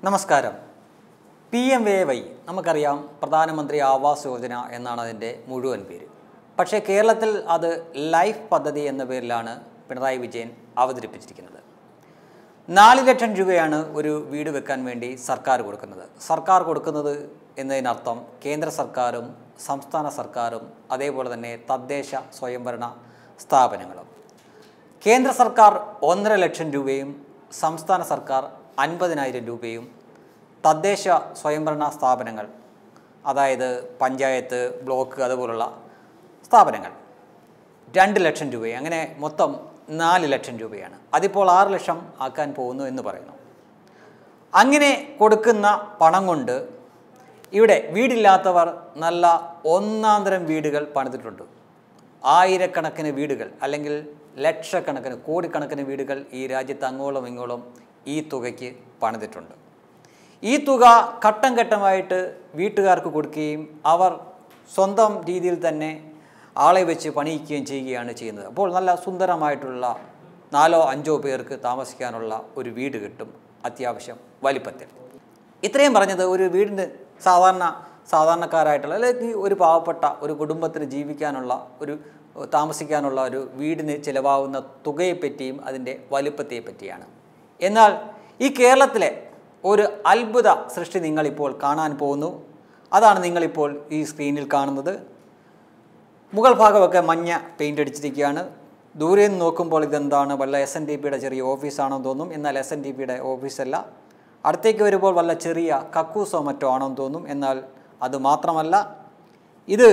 നമസ്കാരം P M A Y നമുക്കറിയാം പ്രധാനമന്ത്രി ആവാസ് യോജന എന്നാണ് അതിൻ്റെ മുഴുവൻ പേര് പക്ഷേ കേരളത്തിൽ അത് ലൈഫ് പദ്ധതി എന്ന പേരിലാണ് പിണറായി വിജയൻ അവതരിപ്പിച്ചിരിക്കുന്നത് നാല് ലക്ഷം രൂപയാണ് ഒരു വീട് വെക്കാൻ വേണ്ടി സർക്കാർ കൊടുക്കുന്നത് സർക്കാർ കൊടുക്കുന്നത് എന്നതിനർത്ഥം കേന്ദ്ര സർക്കാരും സംസ്ഥാന സർക്കാരും അതേപോലെ തന്നെ തദ്ദേശ സ്വയംഭരണ സ്ഥാപനങ്ങളും കേന്ദ്ര സർക്കാർ ഒന്നര ലക്ഷം രൂപയും സംസ്ഥാന സർക്കാർ അൻപതിനായിരം രൂപയും തദ്ദേശ സ്വയംഭരണ സ്ഥാപനങ്ങൾ അതായത് പഞ്ചായത്ത് ബ്ലോക്ക് അതുപോലുള്ള സ്ഥാപനങ്ങൾ രണ്ട് ലക്ഷം രൂപയും അങ്ങനെ മൊത്തം നാല് ലക്ഷം രൂപയാണ് അതിപ്പോൾ ആറ് ലക്ഷം ആക്കാൻ പോകുന്നു എന്ന് പറയുന്നു അങ്ങനെ കൊടുക്കുന്ന പണം കൊണ്ട് ഇവിടെ വീടില്ലാത്തവർ നല്ല ഒന്നാന്തരം വീടുകൾ പണിതിട്ടുണ്ട് ആയിരക്കണക്കിന് വീടുകൾ അല്ലെങ്കിൽ ലക്ഷക്കണക്കിന് കോടിക്കണക്കിന് വീടുകൾ ഈ രാജ്യത്ത് അങ്ങോളം ഇങ്ങോളം ഈ തുകയ്ക്ക് പണിതിട്ടുണ്ട് ഈ തുക ഘട്ടം ഘട്ടമായിട്ട് വീട്ടുകാർക്ക് കൊടുക്കുകയും അവർ സ്വന്തം രീതിയിൽ തന്നെ ആളെ വെച്ച് പണിയിക്കുകയും ചെയ്യുകയാണ് ചെയ്യുന്നത് അപ്പോൾ നല്ല സുന്ദരമായിട്ടുള്ള നാലോ അഞ്ചോ പേർക്ക് താമസിക്കാനുള്ള ഒരു വീട് കിട്ടും അത്യാവശ്യം വലിപ്പത്തിൽ ഇത്രയും പറഞ്ഞത് ഒരു വീടിന് സാധാരണ സാധാരണക്കാരായിട്ടുള്ള അല്ലെങ്കിൽ ഒരു പാവപ്പെട്ട ഒരു കുടുംബത്തിന് ജീവിക്കാനുള്ള ഒരു താമസിക്കാനുള്ള ഒരു വീടിന് ചിലവാകുന്ന തുകയെപ്പറ്റിയും അതിൻ്റെ വലിപ്പത്തെ പറ്റിയാണ് എന്നാൽ ഈ കേരളത്തിലെ ഒരു അത്ഭുത സൃഷ്ടി നിങ്ങളിപ്പോൾ കാണാൻ പോകുന്നു അതാണ് നിങ്ങളിപ്പോൾ ഈ സ്ക്രീനിൽ കാണുന്നത് മുകൾ ഭാഗമൊക്കെ മഞ്ഞ പെയിൻ്റ് അടിച്ചിരിക്കുകയാണ് ദൂരെ നിന്ന് നോക്കുമ്പോൾ ഇതെന്താണ് വല്ല എസ് എൻ ഡി പിയുടെ ചെറിയ ഓഫീസാണോ തോന്നും എന്നാൽ എസ് എൻ ഡി പിയുടെ ഓഫീസല്ല അടുത്തേക്ക് വരുമ്പോൾ വല്ല ചെറിയ കക്കൂസോ മറ്റോ ആണോ തോന്നും എന്നാൽ അത് മാത്രമല്ല ഇത്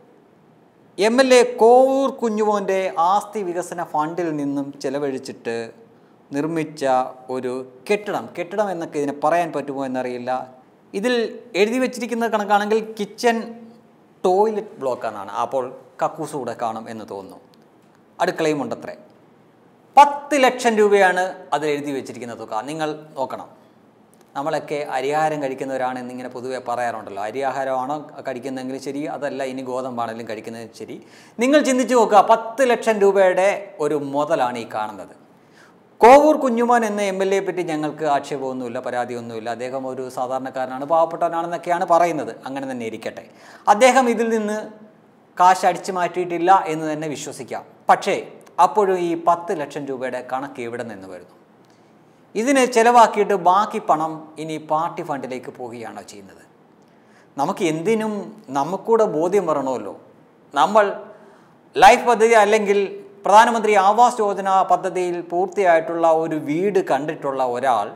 എം എൽ എ കോവൂർ കുഞ്ഞുമോൻ്റെ ആസ്തി വികസന ഫണ്ടിൽ നിന്നും ചെലവഴിച്ചിട്ട് നിർമ്മിച്ച ഒരു കെട്ടിടം കെട്ടിടം എന്നൊക്കെ ഇതിനെ പറയാൻ പറ്റുമോ എന്നറിയില്ല ഇതിൽ എഴുതി വെച്ചിരിക്കുന്ന കണക്കാണെങ്കിൽ കിച്ചൺ ടോയ്ലറ്റ് ബ്ലോക്ക് എന്നാണ് അപ്പോൾ കക്കൂസ് കൂടെ കാണും എന്ന് തോന്നുന്നു അടുക്കളയും ഉണ്ടത്രേ പത്ത് ലക്ഷം രൂപയാണ് അതിൽ എഴുതി വെച്ചിരിക്കുന്ന തുക നിങ്ങൾ നോക്കണം നമ്മളൊക്കെ അരിയാഹാരം കഴിക്കുന്നവരാണ് എന്നിങ്ങനെ പൊതുവെ പറയാറുണ്ടല്ലോ അരിയാഹാരമാണോ കഴിക്കുന്നതെങ്കിൽ ശരി അതല്ല ഇനി ഗോതമ്പാണെങ്കിലും കഴിക്കുന്നത് ശരി നിങ്ങൾ ചിന്തിച്ചു നോക്കുക പത്ത് ലക്ഷം രൂപയുടെ ഒരു മുതലാണ് ഈ കാണുന്നത് കോവൂർ കുഞ്ഞുമോൻ എന്ന എം എൽ എയെ പറ്റി ഞങ്ങൾക്ക് ആക്ഷേപമൊന്നുമില്ല പരാതിയൊന്നുമില്ല അദ്ദേഹം ഒരു സാധാരണക്കാരനാണ് പാവപ്പെട്ടവനാണെന്നൊക്കെയാണ് പറയുന്നത് അങ്ങനെ തന്നെ ഇരിക്കട്ടെ അദ്ദേഹം ഇതിൽ നിന്ന് കാശ് അടിച്ചു മാറ്റിയിട്ടില്ല എന്ന് തന്നെ വിശ്വസിക്കാം പക്ഷേ അപ്പോഴും ഈ പത്ത് ലക്ഷം രൂപയുടെ കണക്ക് എവിടെ നിന്ന് വരുന്നു ഇതിന് ചിലവാക്കിയിട്ട് ബാക്കി പണം ഇനി പാർട്ടി ഫണ്ടിലേക്ക് പോവുകയാണോ ചെയ്യുന്നത് നമുക്ക് എന്തിനും നമുക്കൂടെ ബോധ്യം വരണമല്ലോ നമ്മൾ ലൈഫ് പദ്ധതി അല്ലെങ്കിൽ പ്രധാനമന്ത്രി ആവാസ് യോജന പദ്ധതിയിൽ പൂർത്തിയായിട്ടുള്ള ഒരു വീട് കണ്ടിട്ടുള്ള ഒരാൾ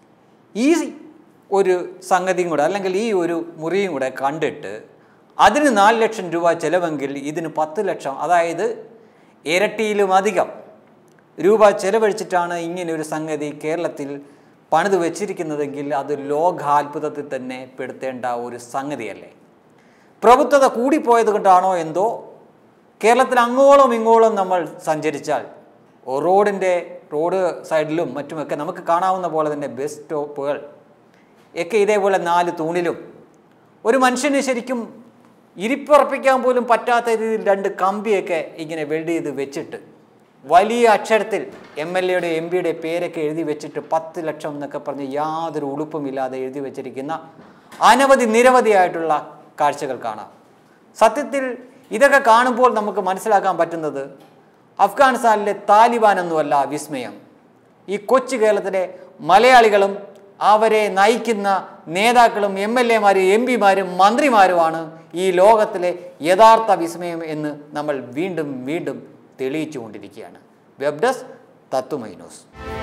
ഈ ഒരു സംഗതിയും കൂടെ അല്ലെങ്കിൽ ഈ ഒരു മുറിയും കൂടെ കണ്ടിട്ട് അതിന് നാല് ലക്ഷം രൂപ ചിലവെങ്കിൽ ഇതിന് പത്ത് ലക്ഷം അതായത് ഇരട്ടിയിലും അധികം രൂപ ചെലവഴിച്ചിട്ടാണ് ഇങ്ങനെ ഒരു സംഗതി കേരളത്തിൽ പണിത് വെച്ചിരിക്കുന്നതെങ്കിൽ അത് ലോകാത്ഭുതത്തിൽ തന്നെ പെടുത്തേണ്ട ഒരു സംഗതിയല്ലേ പ്രഭുത്വത കൂടിപ്പോയത് കൊണ്ടാണോ എന്തോ കേരളത്തിൽ അങ്ങോളം ഇങ്ങോളം നമ്മൾ സഞ്ചരിച്ചാൽ റോഡിൻ്റെ റോഡ് സൈഡിലും മറ്റുമൊക്കെ നമുക്ക് കാണാവുന്ന പോലെ തന്നെ ബസ് സ്റ്റോപ്പുകൾ ഒക്കെ ഇതേപോലെ നാല് തൂണിലും ഒരു മനുഷ്യന് ശരിക്കും ഇരിപ്പുറപ്പിക്കാൻ പോലും പറ്റാത്ത രീതിയിൽ രണ്ട് കമ്പിയൊക്കെ ഇങ്ങനെ വെൽഡ് ചെയ്ത് വെച്ചിട്ട് വലിയ അക്ഷരത്തിൽ എം എൽ എയുടെ എം പിയുടെ പേരൊക്കെ എഴുതി വെച്ചിട്ട് പത്ത് ലക്ഷം എന്നൊക്കെ പറഞ്ഞ് യാതൊരു ഉളുപ്പുമില്ലാതെ എഴുതി വെച്ചിരിക്കുന്ന അനവധി നിരവധിയായിട്ടുള്ള കാഴ്ചകൾ കാണാം സത്യത്തിൽ ഇതൊക്കെ കാണുമ്പോൾ നമുക്ക് മനസ്സിലാക്കാൻ പറ്റുന്നത് അഫ്ഗാനിസ്ഥാനിലെ താലിബാനൊന്നുമല്ല വിസ്മയം ഈ കൊച്ചു കേരളത്തിലെ മലയാളികളും അവരെ നയിക്കുന്ന നേതാക്കളും എം എൽ എമാരും എം പിമാരും മന്ത്രിമാരുമാണ് ഈ ലോകത്തിലെ യഥാർത്ഥ വിസ്മയം എന്ന് നമ്മൾ വീണ്ടും വീണ്ടും തെളിയിച്ചുകൊണ്ടിരിക്കുകയാണ് വെബ് ഡെസ്ക് തത്തുമൈ ന്യൂസ്